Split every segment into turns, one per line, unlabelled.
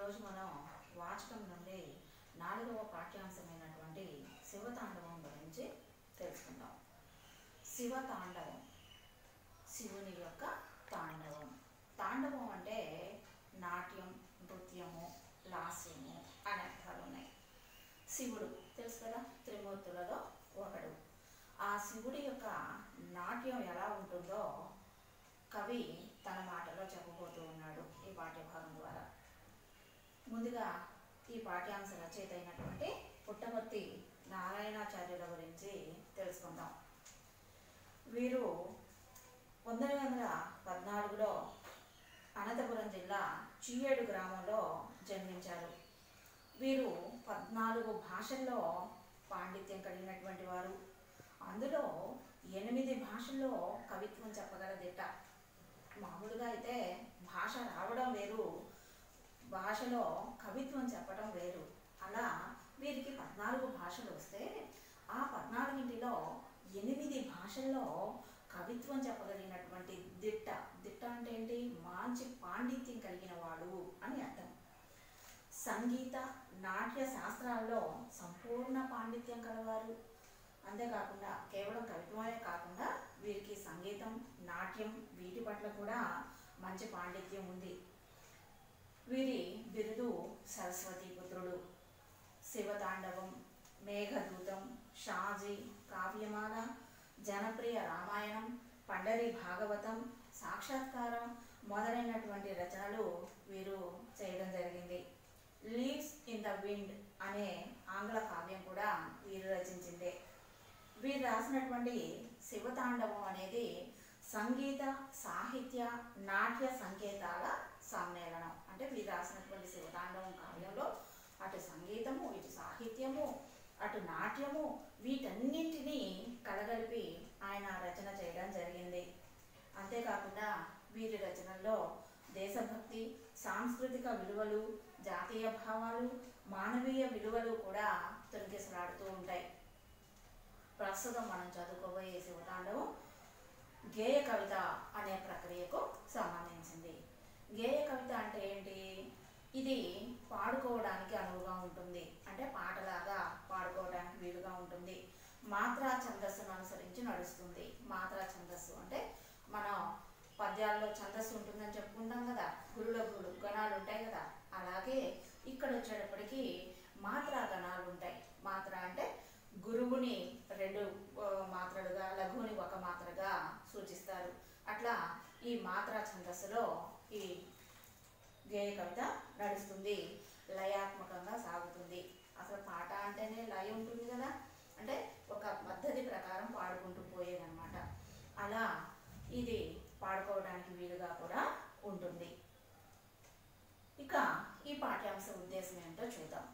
ఈరోజు మనం వాచకం నుండి నాలుగవ పాఠ్యాంశమైనటువంటి శివతాండవం గురించి తెలుసుకుందాం శివతాండవం శివుని యొక్క తాండవం తాండవం అంటే నాట్యం నృత్యము లాస్యము అనే అర్థాలు ఉన్నాయి శివుడు తెలుసు కదా త్రిమూర్తులలో ఒకడు ఆ శివుడి యొక్క నాట్యం ఎలా ఉంటుందో కవి తన మాటలో చెప్పబోతూ ఉన్నాడు ఈ పాఠ్యభాగం ద్వారా ముందుగా ఈ పాఠ్యాంశ రచయిత అయినటువంటి పుట్టపర్తి నారాయణాచార్యుల గురించి తెలుసుకుందాం వీరు పంతొమ్మిది వందల పద్నాలుగులో అనంతపురం జిల్లా చీయేడు గ్రామంలో జన్మించారు వీరు పద్నాలుగు భాషల్లో పాండిత్యం కలిగినటువంటి వారు అందులో ఎనిమిది భాషల్లో కవిత్వం చెప్పగల దిట్ట మామూలుగా అయితే భాష రావడం వేరు భాషలో కవిత్వం చెప్పడం వేరు అలా వీరికి పద్నాలుగు భాషలు వస్తే ఆ పద్నాలుగింటిలో ఎనిమిది భాషల్లో కవిత్వం చెప్పగలిగినటువంటి దిట్ట దిట్ట అంటే ఏంటి మంచి పాండిత్యం కలిగిన వాడు అని అర్థం సంగీత నాట్య శాస్త్రాల్లో సంపూర్ణ పాండిత్యం కలవారు అంతేకాకుండా కేవలం కవిత్వమే కాకుండా వీరికి సంగీతం నాట్యం వీటి పట్ల కూడా మంచి పాండిత్యం ఉంది వీరి బిరుదు సరస్వతి పుత్రుడు శివతాండవం మేఘదూతం షాజీ కావ్యమాల జనప్రియ రామాయణం పండరి భాగవతం సాక్షాత్కారం మొదలైనటువంటి రచనలు వీరు చేయడం జరిగింది లీవ్స్ ఇన్ ద విండ్ అనే ఆంగ్ల కావ్యం కూడా వీరు రచించిందే వీరు రాసినటువంటి శివతాండవం అనేది సంగీత సాహిత్య నాట్య సంకేతాల సమ్మేళనం అంటే వీరు రాసినటువంటి శివతాండవం కావ్యంలో అటు సంగీతము ఇటు సాహిత్యము అటు నాట్యము వీటన్నింటినీ కలగలిపి ఆయన రచన చేయడం జరిగింది అంతేకాకుండా వీరి రచనల్లో దేశభక్తి సాంస్కృతిక విలువలు జాతీయ భావాలు మానవీయ విలువలు కూడా తొలగిసలాడుతూ ఉంటాయి ప్రస్తుతం మనం చదువుకోబోయే శివతాండవం గేయ కవిత అనే ప్రక్రియకు సంబంధించింది గేయ కవిత అంటే ఏంటి ఇది పాడుకోవడానికి అనువుగా ఉంటుంది అంటే పాటలాగా పాడుకోవడానికి వీలుగా ఉంటుంది మాత్రా ఛందస్సును అనుసరించి నడుస్తుంది మాత్రా ఛందస్సు అంటే మనం పద్యాల్లో ఛందస్సు ఉంటుందని చెప్పుకుంటాం కదా గురుల గురులు గణాలు ఉంటాయి కదా అలాగే ఇక్కడ వచ్చేటప్పటికి మాత్రా గణాలు ఉంటాయి మాత్ర అంటే గురువుని రెండు ఆ, మాత్రలుగా లఘువుని ఒక మాత్రగా సూచిస్తారు అట్లా ఈ మాత్రా ఛందస్సులో ఈ గేయ కవిత నడుస్తుంది లయాత్మకంగా సాగుతుంది అసలు పాట అంటేనే లయ ఉంటుంది కదా అంటే ఒక పద్ధతి ప్రకారం పాడుకుంటూ పోయేదన్నమాట అలా ఇది పాడుకోవడానికి వీలుగా కూడా ఉంటుంది ఇక ఈ పాఠ్యాంశ ఉద్దేశం ఏంటో చూద్దాం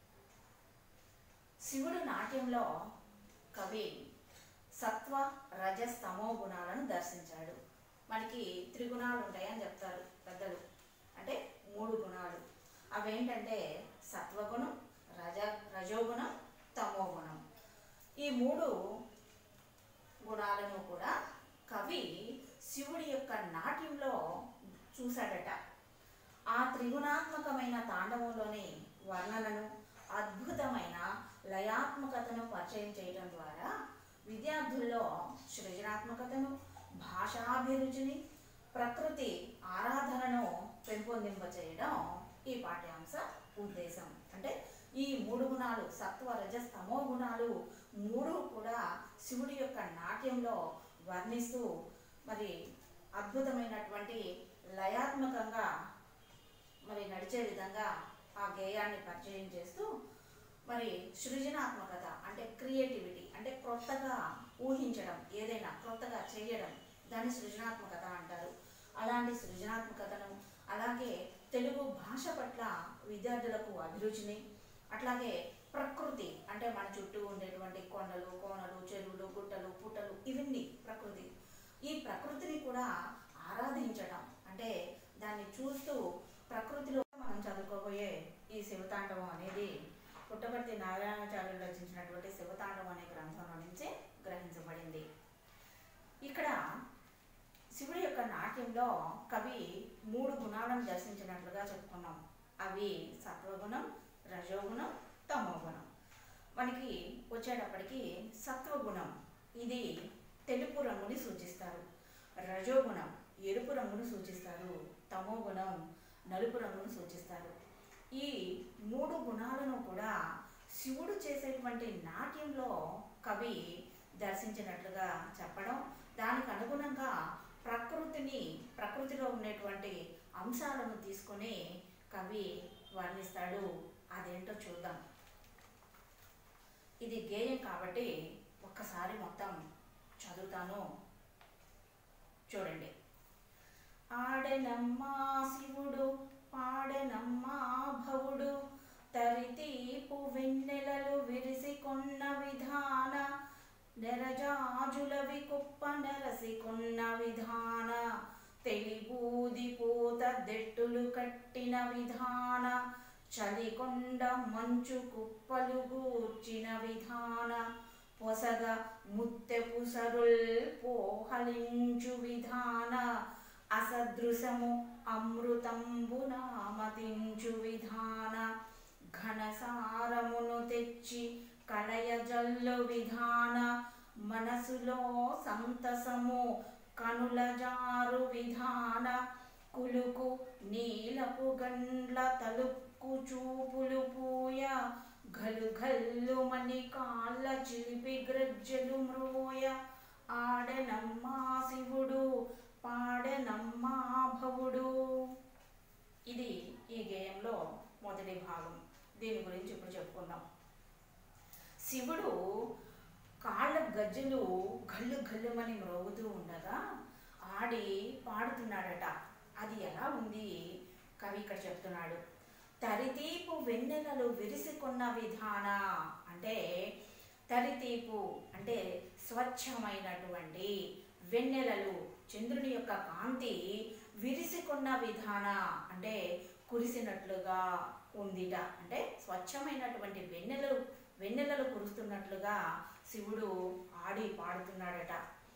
శివుడు నాట్యంలో కవి సత్వ రజస్ తమో గుణాలను దర్శించాడు మనకి త్రిగుణాలు ఉంటాయని చెప్తారు పెద్దలు అంటే మూడు గుణాలు అవేంటంటే సత్వగుణం రజ రజోగుణం తమో గుణం ఈ మూడు గుణాలను కూడా కవి శివుడి యొక్క నాట్యంలో చూశాడట ఆ త్రిగుణాత్మకమైన తాండవంలోని వర్ణనను అద్భుతమైన లయాత్మకతను పరిచయం చేయడం ద్వారా విద్యార్థుల్లో సృజనాత్మకతను భాషాభిరుచిని ప్రకృతి ఆరాధనను పెంపొందింపచేయడం ఈ పాఠ్యాంశ ఉద్దేశం అంటే ఈ మూడు గుణాలు సత్వ రజస్ తమో గుణాలు మూడు కూడా శివుడి యొక్క నాట్యంలో వర్ణిస్తూ మరి అద్భుతమైనటువంటి లయాత్మకంగా మరి నడిచే విధంగా ఆ గేయాన్ని పరిచయం చేస్తూ మరి సృజనాత్మకత అంటే క్రియేటివిటీ అంటే క్రొత్తగా ఊహించడం ఏదైనా క్రొత్తగా చేయడం దాన్ని సృజనాత్మకత అంటారు అలాంటి సృజనాత్మకతను అలాగే తెలుగు భాష పట్ల విద్యార్థులకు అభిరుచిని అట్లాగే ప్రకృతి అంటే మన చుట్టూ ఉండేటువంటి కొండలు కోనలు చెరువులు గుట్టలు పుట్టలు ఇవన్నీ ప్రకృతి ఈ ప్రకృతిని కూడా ఆరాధించడం అంటే దాన్ని చూస్తూ ప్రకృతిలో మనం చదువుకోబోయే ఈ శివతాండవం అనేది పుట్టపర్తి నారాయణాచార్యులు రచించినటువంటి శివతాండవం అనే గ్రంథంలో నుంచి గ్రహించబడింది ఇక్కడ శివుడి యొక్క నాట్యంలో కవి మూడు గుణాలను దర్శించినట్లుగా చెప్పుకున్నాం అవి సత్వగుణం రజోగుణం తమోగుణం మనకి వచ్చేటప్పటికి సత్వగుణం ఇది తెలుపు రంగుని సూచిస్తారు రజోగుణం ఎరుపు రంగును సూచిస్తారు తమోగుణం నలుపు రంగును సూచిస్తారు ఈ మూడు గుణాలను కూడా శివుడు చేసేటువంటి నాట్యంలో కవి దర్శించినట్లుగా చెప్పడం దానికి అనుగుణంగా ప్రకృతిని ప్రకృతిలో ఉండేటువంటి అంశాలను తీసుకొని కవి వర్ణిస్తాడు అదేంటో చూద్దాం ఇది గేయం కాబట్టి ఒక్కసారి మొత్తం చదువుతాను చూడండి ఆడెనమ్మా శివుడు పాడెనమ్మా భవుడు తరితీపు వెన్నెలలు విరిసి కొన్న విధాన నెరజాజులవి కుప్ప నెరసి కొన్న విధాన తెలిబూది పూత దెట్టులు కట్టిన విధాన చలికొండ మంచు కుప్పలు గూర్చిన విధాన పొసగ ముత్తెపు సరుల్ పోహలించు విధాన అసదృశము అమృతంబునామతించు విధాన ఘనసారమును తెచ్చి కలయజల్లు విధాన మనసులో సంతసము కనుల జారు విధాన కులుకు నీలపు గండ్ల తలుపు చూపులు పూయ గలు గల్లు మని కాళ్ళ చిలిపి గ్రజ్జలు మ్రోయ ఆడెనమ్మా శివుడు పాడెనమ్మా భవుడు ఇది ఈ గేయంలో మొదటి భాగం దీని గురించి ఇప్పుడు చెప్పుకుందాం శివుడు కాళ్ళ గజ్జలు గల్లు గల్లుమని మ్రోగుతూ ఉండగా ఆడి పాడుతున్నాడట అది ఎలా ఉంది కవి ఇక్కడ చెప్తున్నాడు తరితీపు వెన్నెలలు విరిసికొన్న విధాన అంటే తరితీపు అంటే స్వచ్ఛమైనటువంటి వెన్నెలలు చంద్రుని యొక్క కాంతి విరిసికొన్న విధాన అంటే కురిసినట్లుగా ఉందిట అంటే స్వచ్ఛమైనటువంటి వెన్నెలలు వెన్నెలలు కురుస్తున్నట్లుగా శివుడు ఆడి పాడుతున్నాడట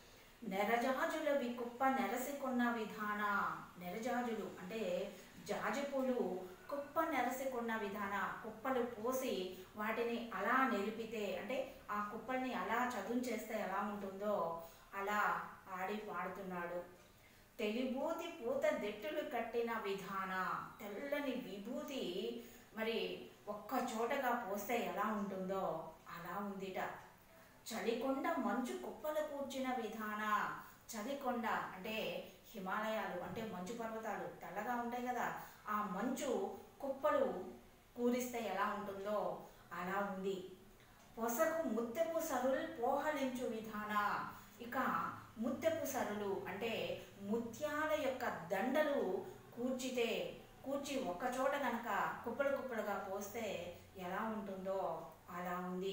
నెరజాజుల వికుప్ప నెరసికొన్న విధాన నెరజాజులు అంటే జాజిపూలు కుప్ప నెరసికొన్న విధాన కుప్పలు పోసి వాటిని అలా నిలిపితే అంటే ఆ కుప్పల్ని అలా చదును చేస్తే ఎలా ఉంటుందో అలా ఆడి పాడుతున్నాడు తెలిబూతి పూత దెట్టులు కట్టిన విధాన తెల్లని విభూతి మరి ఒక్క చోటగా పోస్తే ఎలా ఉంటుందో అలా ఉందిట చలికొండ మంచు కుప్పలు కూర్చిన విధాన చలికొండ అంటే హిమాలయాలు అంటే మంచు పర్వతాలు తెల్లగా ఉంటాయి కదా ఆ మంచు కుప్పలు కూరిస్తే ఎలా ఉంటుందో అలా ఉంది పొసకు ముత్తెపు సరులు పోహలించు విధాన ఇక ముత్తెపు సరులు అంటే ముత్యాల యొక్క దండలు కూర్చితే కూర్చి ఒక్క చోట గనక కుప్పలు కుప్పలుగా పోస్తే ఎలా ఉంటుందో అలా ఉంది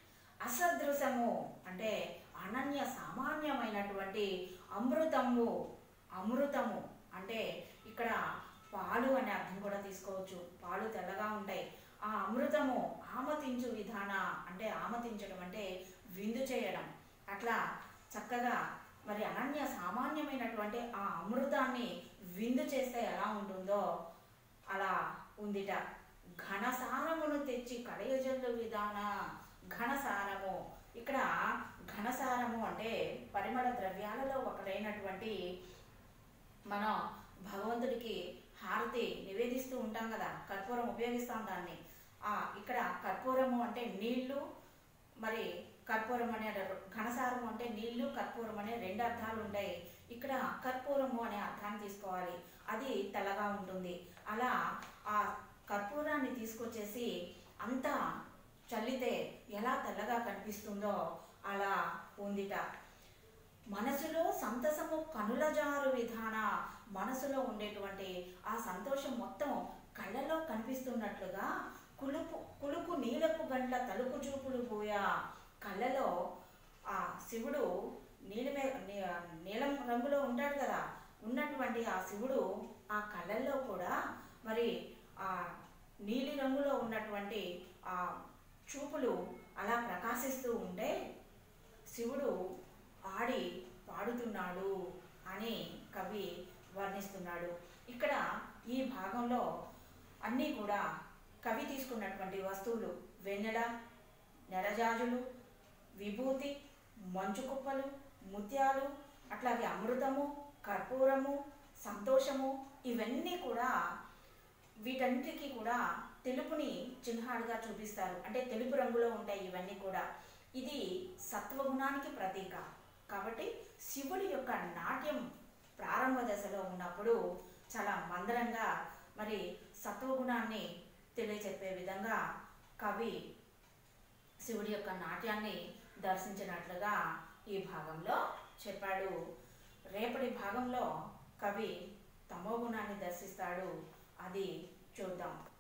అసదృశము అంటే అనన్య సామాన్యమైనటువంటి అమృతము అమృతము అంటే ఇక్కడ పాలు అనే అర్థం కూడా తీసుకోవచ్చు పాలు తెల్లగా ఉంటాయి ఆ అమృతము ఆమతించు విధాన అంటే ఆమతించడం అంటే విందు చేయడం అట్లా చక్కగా మరి అనన్య సామాన్యమైనటువంటి ఆ అమృతాన్ని విందు చేస్తే ఎలా ఉంటుందో అలా ఉందిట ఘనసారమును తెచ్చి కడయజల్లు విధాన ఘనసారము ఇక్కడ ఘనసారము అంటే పరిమళ ద్రవ్యాలలో ఒకటైనటువంటి మనం భగవంతుడికి హారతి నివేదిస్తూ ఉంటాం కదా కర్పూరం ఉపయోగిస్తాం దాన్ని ఆ ఇక్కడ కర్పూరము అంటే నీళ్లు మరి కర్పూరం అనే ఘనసారము అంటే నీళ్లు కర్పూరం అనే రెండు అర్థాలు ఉంటాయి ఇక్కడ కర్పూరము అనే అర్థాన్ని తీసుకోవాలి అది తెల్లగా ఉంటుంది అలా ఆ కర్పూరాన్ని తీసుకొచ్చేసి అంతా చల్లితే ఎలా తెల్లగా కనిపిస్తుందో అలా ఉందిట మనసులో సంతసము కనులజారు విధాన మనసులో ఉండేటువంటి ఆ సంతోషం మొత్తం కళ్ళలో కనిపిస్తున్నట్లుగా కులుపు కులుకు నీలపు గండ్ల తలుపు చూపులు పోయా కళ్ళలో ఆ శివుడు నీలిమే నీ- నీలం రంగులో ఉంటాడు కదా ఉన్నటువంటి ఆ శివుడు ఆ కళ్ళల్లో కూడా మరి ఆ నీలి రంగులో ఉన్నటువంటి ఆ చూపులు అలా ప్రకాశిస్తూ ఉంటే శివుడు ఆడి పాడుతున్నాడు అని కవి వర్ణిస్తున్నాడు ఇక్కడ ఈ భాగంలో అన్నీ కూడా కవి తీసుకున్నటువంటి వస్తువులు వెన్నెల నెరజాజులు విభూతి మంచు కుప్పలు ముత్యాలు అట్లాగే అమృతము కర్పూరము సంతోషము ఇవన్నీ కూడా వీటన్నిటికీ కూడా తెలుపుని చిహ్నాలుగా చూపిస్తారు అంటే తెలుపు రంగులో ఉంటాయి ఇవన్నీ కూడా ఇది సత్వగుణానికి ప్రతీక కాబట్టి శివుడి యొక్క నాట్యం ప్రారంభ దశలో ఉన్నప్పుడు చాలా మందరంగా మరి సత్వగుణాన్ని తెలియచెప్పే విధంగా కవి శివుడి యొక్క నాట్యాన్ని దర్శించినట్లుగా ఈ భాగంలో చెప్పాడు రేపటి భాగంలో కవి తమోగుణాన్ని దర్శిస్తాడు అది చూద్దాం